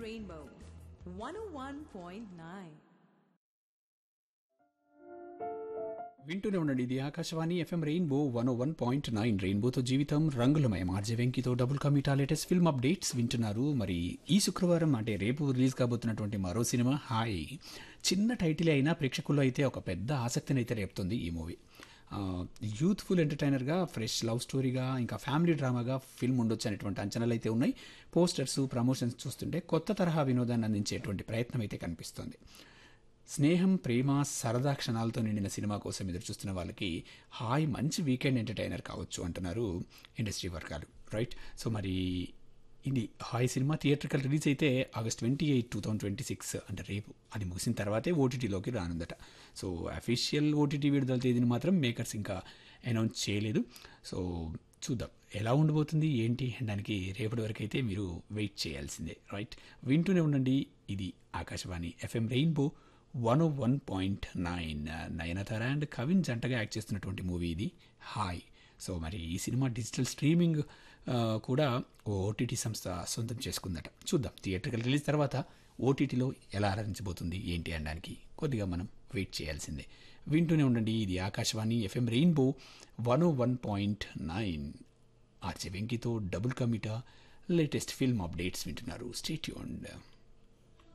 Rainbow 101.9. వింటూనే ఉండండి ఇది Akashvani FM rainbow one O one point nine రెయిన్బోతో జీవితం రంగులమయం ఆర్జే వెంకితో డబుల్ కమిటా లేటెస్ట్ ఫిల్మ్ అప్డేట్స్ వింటున్నారు మరి ఈ శుక్రవారం అంటే రేపు రిలీజ్ కాబోతున్నటువంటి మరో సినిమా హాయ్ చిన్న టైటిల్ అయినా ప్రేక్షకుల్లో అయితే ఒక పెద్ద ఆసక్తిని అయితే రేపుతుంది ఈ మూవీ యూత్ఫుల్ ఎంటర్టైనర్గా ఫ్రెష్ లవ్ స్టోరీగా ఇంకా ఫ్యామిలీ డ్రామాగా ఫిల్మ్ ఉండొచ్చు అనేటువంటి అంచనాలు అయితే ఉన్నాయి పోస్టర్స్ ప్రమోషన్స్ చూస్తుంటే కొత్త తరహా వినోదాన్ని అందించేటువంటి ప్రయత్నం అయితే కనిపిస్తోంది స్నేహం ప్రేమ సరదా క్షణాలతో నిండిన సినిమా కోసం ఎదురు చూస్తున్న వాళ్ళకి హాయ్ మంచి వీకెండ్ ఎంటర్టైనర్ కావచ్చు అంటున్నారు ఇండస్ట్రీ వర్గాలు రైట్ సో మరి ఇది హాయ్ సినిమా థియేట్రికల్ రిలీజ్ అయితే August twenty eight two thousand twenty six అంటే రేపు అది ముగిసిన తర్వాతే ఓటీటీలోకి రానుందట సో అఫీషియల్ ఓటీటీ విడుదల తేదీని మాత్రం మేకర్స్ ఇంకా అనౌన్స్ చేయలేదు సో చూద్దాం ఎలా ఉండబోతుంది ఏంటి దానికి రేపటి వరకు అయితే మీరు వెయిట్ చేయాల్సిందే రైట్ వింటూనే ఉండండి ఇది Akashvani FM rainbow one O one point nine Nayanthara and Kavin జంటగా యాక్ట్ చేస్తున్నటువంటి మూవీ ఇది హాయ్ సో మరి ఈ సినిమా డిజిటల్ స్ట్రీమింగ్ ఆ, కూడా ఓ ఓటీటీ సంస్థ సొంతం చేసుకుందట చూద్దాం థియేటర్కి రిలీజ్ తర్వాత ఓటీటీలో ఎలా ఆరాధించబోతుంది ఏంటి అనడానికి కొద్దిగా మనం వెయిట్ చేయాల్సిందే వింటూనే ఉండండి ఇది Akashvani FM rainbow one O one point nine RJ వెంకితో డబుల్ కమిటా లేటెస్ట్ ఫిల్మ్ అప్డేట్స్ వింటున్నారు స్టేట్యూండ్